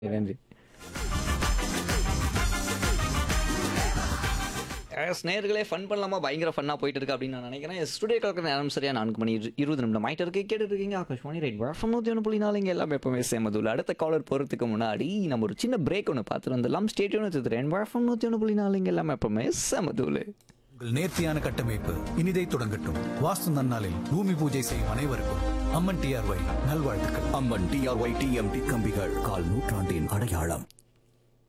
நன்றி எஸ் நேர்களே ஃபன் பண்ணலாமா பயங்கர ஃபன்னாக போயிட்டு இருக்கு அப்படின்னு நான் நினைக்கிறேன் ஸ்டுடியோ கலக்கிற நேரம் சரியா நான்கு மணி இரு- இருபது நிமிடம் ஆயிட்டு இருக்கு கேட்டுட்டு இருக்கீங்க ஆகாஷ்வாணி ரைட் வழக்கம் நூற்றி ஒன்று புள்ளி நாலு இங்கே எல்லாமே எப்பவுமே சேமதுல அடுத்த காலர் போகிறதுக்கு முன்னாடி நம்ம ஒரு சின்ன பிரேக் ஒன்று பார்த்துட்டு வந்துடலாம் ஸ்டேட்யூன் வச்சுக்கிறேன் வழக்கம் நூற்றி ஒன்று புள்ளி நாலு இங்கே எல்லாமே எப்பவுமே சேமதுல உங்கள் நேர்த்தியான கட்டமைப்பு இனிதை தொடங்கட்டும் வாஸ்து நன்னாளில் பூமி பூஜை செய்யும் அனைவருக்கும் அம்மன் டிஆர்ஒய் நல்வாழ்த்துக்கள் அம்மன் டிஆர்ஒய் டிஎம்டி கம்பிகள் கால் நூற்றாண்டின் அடையாளம்